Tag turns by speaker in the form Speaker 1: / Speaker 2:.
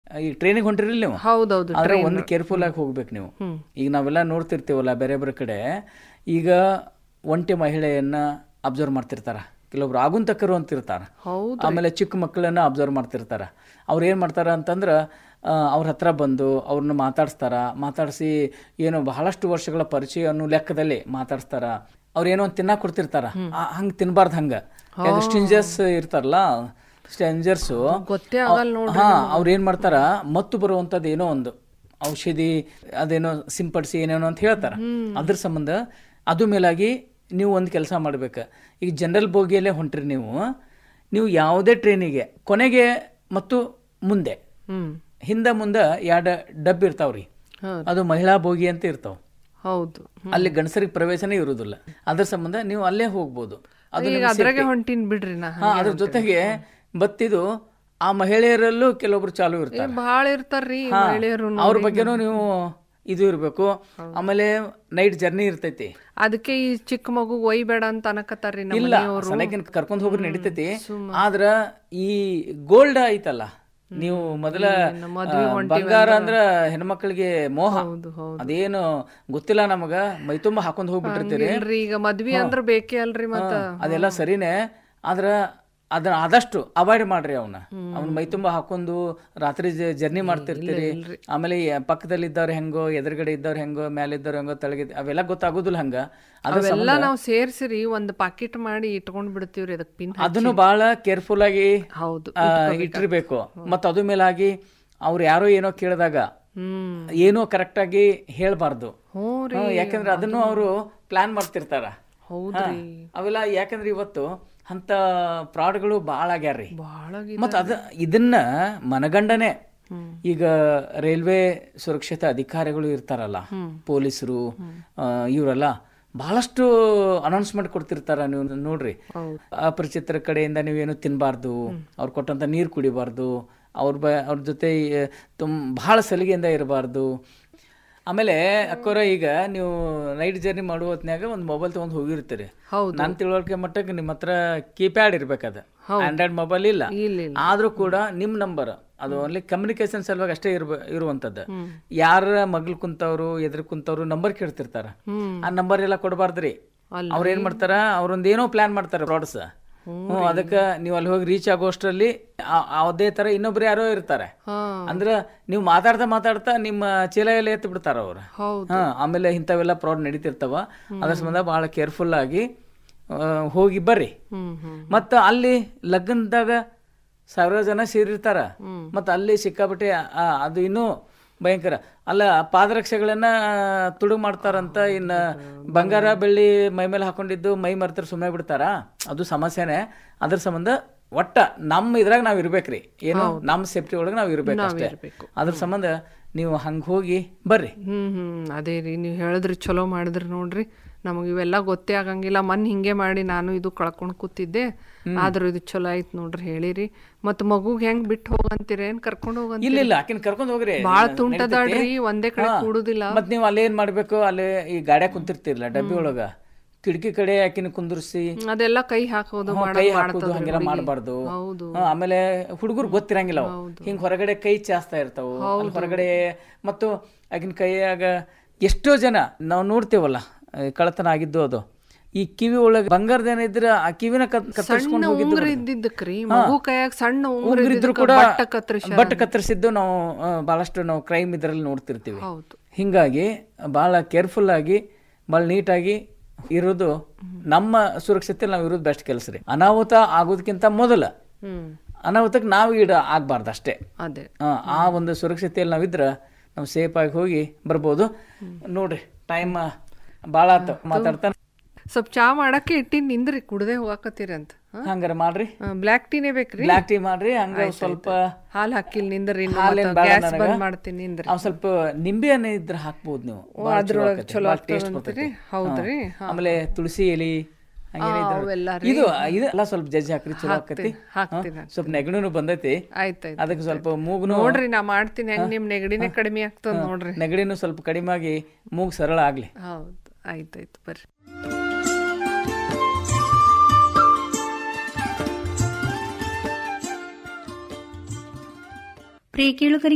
Speaker 1: ಈ ಟ್ರೈನಿಗೆ ಹೊಂಟಿರಲಿಲ್ಲ ನೀವು
Speaker 2: ಹೌದೌದು
Speaker 1: ಆದ್ರೆ ಒಂದು ಕೇರ್ಫುಲ್ ಆಗಿ ಹೋಗ್ಬೇಕು ನೀವು ಈಗ ನಾವೆಲ್ಲ ನೋಡ್ತಿರ್ತೀವಲ್ಲ ಬೇರೆ ಬೇರೆ ಕಡೆ ಈಗ ಒಂಟಿ ಮಹಿಳೆಯನ್ನ ಅಬ್ಸರ್ವ್ ಮಾಡ್ತಿರ್ತಾರ ಕೆಲವೊಬ್ರು ಆಗುಂತಕರು ಅಂತಿರ್ತಾರ
Speaker 2: ಹೌದು
Speaker 1: ಆಮೇಲೆ ಚಿಕ್ಕ ಮಕ್ಕಳನ್ನ ಅಬ್ಸರ್ವ್ ಮಾಡ್ತಿರ್ತಾರ ಅವ್ರು ಏನ್ ಮಾಡ್ತಾರ ಅಂತಂದ್ರ ಆ, ಅವ್ರ ಹತ್ರ ಬಂದು ಅವ್ರನ್ನ ಮಾತಾಡಿಸ್ತಾರ ಮಾತಾಡಿಸಿ ಏನೋ ಬಹಳಷ್ಟು ವರ್ಷಗಳ ಪರಿಚಯ ಅನ್ನೋ ಲೆಕ್ಕದಲ್ಲಿ ಮಾತಾಡಿಸ್ತಾರ ಅವ್ರು ಏನೋ ಒಂದ್ ತಿನ್ನಕ್ ಕೊಡ್ತಿರ್ತಾರ ಆ, ಹಂಗ್ ತಿನ್ಬಾರ್ದು ಹಂಗ ಸ್ಟಿಂಜರ್ಸ್ ಇರ್ತಾರಲ್ಲ ಸ್ಟೆಂಜರ್ಸ್
Speaker 2: ಗೊತ್ತೇ ಆಗಲ್ಲ ನೋಡ್ರಿ
Speaker 1: ಹಾ ಅವ್ರು ಏನ್ ಮಾಡ್ತಾರ ಮತ್ತು ಬರುವಂತದ್ದು ಏನೋ ಒಂದು ಔಷಧಿ ಅದೇನೋ ಸಿಂಪಡಿಸಿ ಏನೇನೋ ಅಂತ ಹೇಳ್ತಾರ ಅದ್ರ ಸಂಬಂಧ ಅದು ಮೇಲಾಗಿ ನೀವು ಒಂದು ಕೆಲಸ ಮಾಡ್ಬೇಕು ಈಗ ಜನರಲ್ ಬೋಗಿಯಲ್ಲೇ ಹೊಂಟ್ರಿ ನೀವು ನೀವು ಯಾವುದೇ ಟ್ರೈನಿಗೆ ಕೊನೆಗೆ ಮತ್ತು ಮುಂದೆ
Speaker 2: ಹ್ಮ್
Speaker 1: ಹಿಂದೆ ಮುಂದೆ ಎರಡು ಡಬ್ಬಿ ಇರ್ತಾವ್ರಿ
Speaker 2: ಹೌದು.
Speaker 1: ಅದು ಮಹಿಳಾ ಬೋಗಿ ಅಂತ ಇರ್ತಾವ
Speaker 2: ಹೌದು
Speaker 1: ಅಲ್ಲಿ ಗಂಡಸರಿಗೆ ಪ್ರವೇಶನೇ ಇರುವುದಿಲ್ಲ ಅದ್ರ ಸಂಬಂಧ ನೀವು ಅಲ್ಲೇ ಹೋಗ್ಬೋದು ಅದು
Speaker 2: ಈಗ
Speaker 1: ನಿಮ್ಗೆ
Speaker 2: ಅದ್ರಾಗೆ
Speaker 1: safety.
Speaker 2: ಹೊಂಟಿನ್ ಬಿಡ್ರಿ ನಾ
Speaker 1: ಹಾ ಅದ್ರ ಜೊತೆಗೆ ಬತ್ತಿದು ಆ ಮಹಿಳೆಯರಲ್ಲೂ ಕೆಲವೊಬ್ರು ಚಾಲು ಇರ್ತಾರೆ
Speaker 2: ಬಹಳ ಇರ್ತಾರ್ರಿ
Speaker 1: ಹಾ,
Speaker 2: ಮಹಿಳೆಯರು
Speaker 1: ಅವ್ರ ಬಗ್ಗೆನೂ ನೀವು ಇದು ಇರ್ಬೇಕು ಆಮೇಲೆ ನೈಟ್ ಜರ್ನಿ ಇರ್ತೈತಿ
Speaker 2: ಅದಕ್ಕೆ ಈ ಚಿಕ್ಕ ಮಗು ಒಯ್ಬೇಡ ಅಂತ ಅನಕತ್ತಾರ್ರಿ ನಮ್ಮ
Speaker 1: ಇಲ್ಲ ಸಲಕಿನ ಕರ್ಕೊಂಡ್ ಹೋಗ್ರಿ ನಡಿತೈತಿ ಆದ್ರ ಈ ಗೋಲ್ಡ್ ಐತಲ್ಲ ನೀವು ಮೊದಲ ಆ, ಬಂಗಾರ ಅಂದ್ರ ಹೆಣ್ಮಕ್ಳಿಗೆ ಮೋಹ
Speaker 2: ಹೌದು ಹೌದು
Speaker 1: ಅದೇನು ಗೊತ್ತಿಲ್ಲ ನಮಗ ಮೈತುಂಬ ಹಾಕೊಂಡ್ ಹೋಗ್ಬಿಟ್ಟಿರ್ತೀರಿ
Speaker 2: ಇಲ್ರಿ ಈಗ ಮದ್ವಿ ಅಂದ್ರ ಬೇಕೇ ಅಲ್ರಿ ಮತ್ತ
Speaker 1: ಹಾ, ಅದೆಲ್ಲ ಸರಿನೇ ಆದ್ರ ಅದನ್ನ ಆದಷ್ಟು ಅವಾಯ್ಡ್ ಮಾಡ್ರಿ ಅವನ್ನ ಅವ್ನ ಮೈ ತುಂಬಾ ಹಾಕೊಂಡು ರಾತ್ರಿ ಜರ್ನಿ ಮಾಡ್ತಿರ್ತೀರಿ ಆಮೇಲೆ ಈ ಪಕ್ಕದಲ್ಲಿ ಇದ್ದವ್ರು ಹೆಂಗೋ ಎದುರುಗಡೆ ಇದ್ದವ್ರು ಹೆಂಗೋ ಮೇಲೆ ಇದ್ದವ್ರು ಹೆಂಗೋ ತೆಳಗೆ ಅವೆಲ್ಲ ಗೊತ್ತಾಗೋದಿಲ್ಲ ಹಂಗ ಅದ್ರ
Speaker 2: ಅವೆಲ್ಲ ನಾವ್ ಸೇರ್ಸಿರಿ ಒಂದ್ ಪಾಕಿಟ್ ಮಾಡಿ ಇಟ್ಕೊಂಡ್ ಬಿಡ್ತೀವ್ರಿ ಅದಕ್ ಪಿನ್
Speaker 1: ಅದನ್ನು ಬಹಳ ಕೇರ್ಫುಲ್ ಆಗಿ
Speaker 2: ಹೌದು
Speaker 1: ಆ, ಇಟ್ಟಿರ್ಬೇಕು ಮತ್ತ ಅದು ಮೇಲಾಗಿ ಅವ್ರು ಯಾರೋ ಏನೋ ಕೇಳಿದಾಗ
Speaker 2: ಹ್ಮ್
Speaker 1: ಏನೋ ಕರೆಕ್ಟ್ ಆಗಿ ಹೇಳ್ಬಾರ್ದು
Speaker 2: ಹ್ಞೂ ರೀ
Speaker 1: ಹ್ಮ್, ಯಾಕಂದ್ರೆ ಅದನ್ನು ಅವರು ಪ್ಲಾನ್ ಮಾಡ್ತಿರ್ತಾರ
Speaker 2: ಹೌದ್ರಿ
Speaker 1: ಹಾ. ಅವೆಲ್ಲ ಯಾಕಂದ್ರೆ ಇವತ್ತು ಅಂತ ಫ್ರಾಡ್ಗಳು ಭಾಳ ಆಗ್ಯಾರ್ರಿ
Speaker 2: ಬಾಳ
Speaker 1: ಮತ್ತ ಅದ ಇದನ್ನ ಮನಗಂಡನೆ ಈಗ ರೈಲ್ವೆ ಸುರಕ್ಷತಾ ಅಧಿಕಾರಿಗಳು ಇರ್ತಾರಲ್ಲ ಪೊಲೀಸರು ಇವರೆಲ್ಲ ಬಹಳಷ್ಟು ಅನೌನ್ಸ್ಮೆಂಟ್ ಕೊಡ್ತಿರ್ತಾರ ನೀವು ನೋಡ್ರಿ ಅಪರಿಚಿತರ ಕಡೆಯಿಂದ ನೀವೇನು ತಿನ್ನಬಾರ್ದು ಅವ್ರು ಕೊಟ್ಟಂತ ನೀರು ಕುಡಿಬಾರ್ದು ಅವ್ರ ಬ ಅವ್ರ ಜೊತೆ ತುಂಬ ಬಹಳ ಸಲಿಗೆಯಿಂದ ಇರಬಾರ್ದು ಆಮೇಲೆ ಅಕ್ಕೋರ ಈಗ ನೀವು ನೈಟ್ ಜರ್ನಿ ಮಾಡುವ ಹೊತ್ನ್ಯಾಗ ಒಂದು ಮೊಬೈಲ್ ತಗೊಂಡ್ ಹೋಗಿರ್ತೀರಿ
Speaker 2: ಹೌದು.
Speaker 1: ನಾನು ತಿಳುವಳಿಕೆ ಮಟ್ಟಕ್ಕೆ ನಿಮ್ಮ ಹತ್ರ ಕೀಪ್ಯಾಡ್ ಇರ್ಬೇಕದ ಆಂಡ್ರಾಯ್ಡ್ ಮೊಬೈಲ್ ಇಲ್ಲ
Speaker 2: ಇಲ್ಲ ಇಲ್ಲ
Speaker 1: ಆದ್ರೂ ಕೂಡ ನಿಮ್ ನಂಬರ್ ಅದು ಓನ್ಲಿ ಕಮ್ಯುನಿಕೇಶನ್ ಸಲುವಾಗಿ ಅಷ್ಟೇ ಇರ್ಬ ಇರುವಂತದ್ದು ಯಾರ ಮಗ್ಲ್ ಕುಂತವ್ರು ಎದುರು ಕುಂತವ್ರು ನಂಬರ್ ಕೇಳ್ತಿರ್ತಾರ
Speaker 2: ಹ್ಮ್
Speaker 1: ಆ ನಂಬರ್ ಎಲ್ಲ ಕೊಡಬಾರ್ದ್ರಿ
Speaker 2: ಅಲ್ಲ
Speaker 1: ಅವ್ರ ಏನ್ ಮಾಡ್ತಾರ ಅವ್ರೊಂದ್ ಏನೋ ಪ್ಲಾನ್ ಮಾಡ್ತಾರ ಫ್ರಾಡ್ಸ್ ಹ್ಮ್ ಅದಕ್ಕ ನೀವು ಅಲ್ಲಿ ಹೋಗಿ ರೀಚ್ ಆಗೋಷ್ಟರಲ್ಲಿ ಆ- ಅದೇ ತರ ಇನ್ನೊಬ್ರು ಯಾರೋ ಇರ್ತಾರೆ
Speaker 2: ಹಾ
Speaker 1: ಅಂದ್ರ ನೀವು ಮಾತಾಡ್ತಾ ಮಾತಾಡ್ತಾ ನಿಮ್ಮ ಚೀಲ ಎಲ್ಲ ಎತ್ತಿ ಬಿಡ್ತಾರ ಅವ್ರು
Speaker 2: ಹೌದು
Speaker 1: ಹಾ ಆಮೇಲೆ ಇಂಥವೆಲ್ಲ ಫ್ರಾಡ್ ನಡೀತಿರ್ತಾವ ಅದ್ರ ಸಂಬಂಧ ಬಹಳ ಕೇರ್ಫುಲ್ ಆಗಿ ಆ, ಹೋಗಿ ಬರ್ರಿ
Speaker 2: ಹ್ಮ್ ಹ್ಮ್
Speaker 1: ಮತ್ತ ಅಲ್ಲಿ ಲಗ್ನದಾಗ ಸಾವಿರ ಜನ ಸೇರಿರ್ತಾರ ಮತ್ತ ಅಲ್ಲಿ ಸಿಕ್ಕಾಬಿಟ್ಟೆ ಆ, ಅದು ಇನ್ನೂ ಭಯಂಕರ ಅಲ್ಲ ಪಾದರಕ್ಷೆಗಳನ್ನ ತುಡುಗು ಮಾಡ್ತಾರಂತ ಇನ್ನ ಬಂಗಾರ ಬೆಳ್ಳಿ ಮೈ ಮೇಲೆ ಹಾಕೊಂಡಿದ್ದು ಮೈ ಮರ್ತರ ಸುಮ್ಮನೆ ಬಿಡ್ತಾರ ಅದು ಸಮಸ್ಯೆನೆ ಅದ್ರ ಸಂಬಂಧ ಒಟ್ಟ ನಮ್ಮ ಇದ್ರಾಗ ನಾವ್ ಇರ್ಬೇಕ್ರಿ ಏನು ನಮ್ಮ ಸೇಫ್ಟಿ ಒಳಗೆ ನಾವ್ ಇರ್ಬೇಕು ಅಷ್ಟೇ
Speaker 2: ಇರ್ಬೇಕು.
Speaker 1: ಅದ್ರ ಸಂಬಂಧ ನೀವು ಹಂಗ ಹೋಗಿ ಬರ್ರಿ
Speaker 2: ಹ್ಮ್ ಹ್ಮ್ ಅದೇ ರೀ ನೀವು ಹೇಳಿದ್ರಿ ಚಲೋ ಮಾಡಿದ್ರಿ ನೋಡ್ರಿ ನಮಗೆ ಇವೆಲ್ಲ ಗೊತ್ತೇ ಆಗಂಗಿಲ್ಲ ಮನ್ ಹಿಂಗೆ ಮಾಡಿ ನಾನು ಇದು ಕಳ್ಕೊಂಡ್ ಕೂತಿದ್ದೆ ಆದ್ರೂ ಇದು ಚಲೋ ಆಯ್ತು ನೋಡ್ರಿ ಹೇಳಿರಿ ಮತ್ ಮಗುಗ್ ಹೆಂಗ್ ಬಿಟ್ಟು ಹೋಗಂತೀರೇನ್ ಕರ್ಕೊಂಡ್ ಹೋಗಂತ
Speaker 1: ಇಲ್ಲ ಇಲ್ಲ ಆಕಿನ ಕರ್ಕೊಂಡ್ ಹೋಗ್ರಿ
Speaker 2: ಬಾಳ
Speaker 1: ನಡೀತೈತಿ.
Speaker 2: ತುಂಟದಾಡ್ರಿ ಒಂದೇ ಕಡೆ
Speaker 1: ಹಾ.
Speaker 2: ಕೂಡುದಿಲ್ಲ
Speaker 1: ಮತ್ ನೀವು ಅಲ್ಲೇ ಏನ್ ಮಾಡ್ಬೇಕು ಅಲ್ಲಿ ಈ ಗಾಡ್ಯಾಗ ಕುಂತಿರ್ತಿರ್ಲ ಡಬ್ಬಿ ಒಳಗ ಕಿಟಕಿ ಕಡೆ ಆಕಿನ ಕುಂದ್ರಿಸಿ
Speaker 2: ಅದೆಲ್ಲ ಕೈ ಹಾಕೋದು
Speaker 1: ಹ್ಮ್,
Speaker 2: ಮಾಡೋದು
Speaker 1: ಕೈ ಹಾಕುದು
Speaker 2: ಮಾಡ್ತದ್ರಿ
Speaker 1: ಹಂಗೆಲ್ಲ
Speaker 2: ಹುಡುಗಿ.
Speaker 1: ಮಾಡಬಾರ್ದು
Speaker 2: ಹೌದು
Speaker 1: ಆಮೇಲೆ ಹುಡುಗರು ಗೊತ್ತಿರಂಗಿಲ್ಲ ಅವು ಹಿಂಗ್ ಹೊರಗಡೆ ಕೈ ಚಾಸ್ತಾ ಇರ್ತಾವು ಅಲ್ಲಿ ಹೊರಗಡೆ ಮತ್ತು ಆಗಿನ ಕೈಯಾಗ ಎಷ್ಟೋ ಜನ ನಾವು ನೋಡ್ತೇವಲ್ಲ ಆ, ಕಳ್ಳತನ ಆಗಿದ್ದು ಅದು ಈ ಕಿವಿ ಒಳಗೆ ಬಂಗಾರದೇನ ಇದ್ರ ಆ ಕಿವಿನ ಕತ್- ಕತ್ತರಿಸ್ಕೊಂಡು
Speaker 2: ಸಣ್ಣ
Speaker 1: ಹೋಗಿದ್ದು
Speaker 2: ಉಂಗ್ರ ಇದ್ದಿದ್ದಕ್ರಿ ಮಗು ಕೈಯಾಗ ಸಣ್ಣ ಉಂಗ್ರ
Speaker 1: ಉಂಗುರ ಇದ್ರು ಕೂಡ
Speaker 2: ಬಟ್ಟ ಕತ್ತರಿಸ
Speaker 1: ಬಟ್ ಕತ್ತರಿಸಿದ್ದು ನಾವು ಆ, ಬಹಳಷ್ಟು ನಾವು ಕ್ರೈಮ್ ಇದ್ರಲ್ಲಿ ನೋಡ್ತಿರ್ತೀವಿ
Speaker 2: ಹೌದು
Speaker 1: ಹಿಂಗಾಗಿ ಬಹಳ ಕೇರ್ಫುಲ್ ಆಗಿ ಬಹಳ ನೀಟಾಗಿ ಇರೋದು ನಮ್ಮ ಸುರಕ್ಷತೆ ನಾವು ಇರೋದು ಬೆಸ್ಟ್ ಕೆಲಸ ರೀ ಅನಾಹುತ ಆಗೋದಕ್ಕಿಂತ ಮೊದಲ
Speaker 2: ಹ್ಮ್
Speaker 1: ಅನಾಹುತಕ್ಕೆ ನಾವು ಈಡ ಆಗ್ಬಾರ್ದು ಅಷ್ಟೇ
Speaker 2: ಅದೇ
Speaker 1: ಆ, ಆ ಒಂದು ಸುರಕ್ಷತೆಯಲ್ಲಿ ನಾವಿದ್ರ ನಾವು ಸೇಫ್ ಆಗಿ ಹೋಗಿ ಬರ್ಬೋದು ನೋಡ್ರಿ ಟೈಮ್ ಭಾಳ ಆತ ಮಾತಾಡ್ತಾ
Speaker 2: ಸ್ವಲ್ಪ ಚಾ ಮಾಡಕ್ಕೆ ಇಟ್ಟಿನ್ ನಿಂದ್ರಿ ಕುಡ್ದೆ ಹೋಗಾಕತ್ತೀರಿ ಅಂತ
Speaker 1: ಹಂಗಾರ ಮಾಡ್ರಿ
Speaker 2: ಬ್ಲ್ಯಾಕ್ ಟೀನೇ ಬೇಕ್ರಿ
Speaker 1: ಬ್ಲಾಕ್ ಟೀ ಮಾಡ್ರಿ ಹಂಗ ಸ್ವಲ್ಪ
Speaker 2: ಹಾಲ್ ಹಾಕಿಲ್ ನಿಂದ್ರಿ
Speaker 1: ಹಾಲೇನ್ ಬೇಡ
Speaker 2: ಗ್ಯಾಸ್
Speaker 1: ನನಗ.
Speaker 2: ಬಂದ್ ಮಾಡ್ತೀನಿ ನಿಂದ್ರಿ
Speaker 1: ಅವ್ ಸ್ವಲ್ಪ ನಿಂಬೆ ಹಣ್ಣು ಇದ್ರೆ ಹಾಕ್ಬೋದು ನೀವು ಭಾಳ
Speaker 2: ಅದ್ರೊಳಗ್
Speaker 1: ಆಕತಿ.
Speaker 2: ಚಲೋ
Speaker 1: ಭಾಳ ಟೇಸ್ಟ್
Speaker 2: ಆಗ್ತದಂತೀರಿ?
Speaker 1: ಬರ್ತೈತಿ
Speaker 2: ಹೌದ್ರಿ?
Speaker 1: ಹಾ. ಆಮೇಲೆ ತುಳಸಿ ಎಲಿ ಹಂಗೇನೇ ಇದ್ರೆ-
Speaker 2: ಅವೆಲ್ಲ
Speaker 1: ಇದು ಇದೆಲ್ಲ ಸ್ವಲ್ಪ ಜಜ್ಜಿ ಹಾಕ್ರಿ ಚಲೋ ಆಕತಿ
Speaker 2: ಹಾಕ್ತೀನಿ,
Speaker 1: ಹಾ. ಸ್ವಲ್ಪ ನೆಗಡಿನೂ ಬಂದೈತಿ
Speaker 2: ಆಯ್ತಾಯ್ತು
Speaker 1: ಅದಕ್ಕೆ ಸ್ವಲ್ಪ ಮೂಗ್ನು
Speaker 2: ನೋಡ್ರಿ ನಾ ಮಾಡ್ತೀನಿ ಹೆಂಗ್ ನಿಮ್ ನೆಗಡಿನೇ ಕಡಿಮೆ ಆಗ್ತದ ನೋಡ್ರಿ
Speaker 1: ನೆಗಡಿನೂ ಸ್ವಲ್ಪ ಕಡಿಮೆ ಆಗಿ ಮೂಗ್ ಸರಳ ಆಗ್ಲಿ
Speaker 2: ಹೌದು ಆಯ್ತಾಯ್ತು ಬರ್ರಿ
Speaker 3: ಪ್ರಿಯ ಕೇಳುಗರಿಗೆ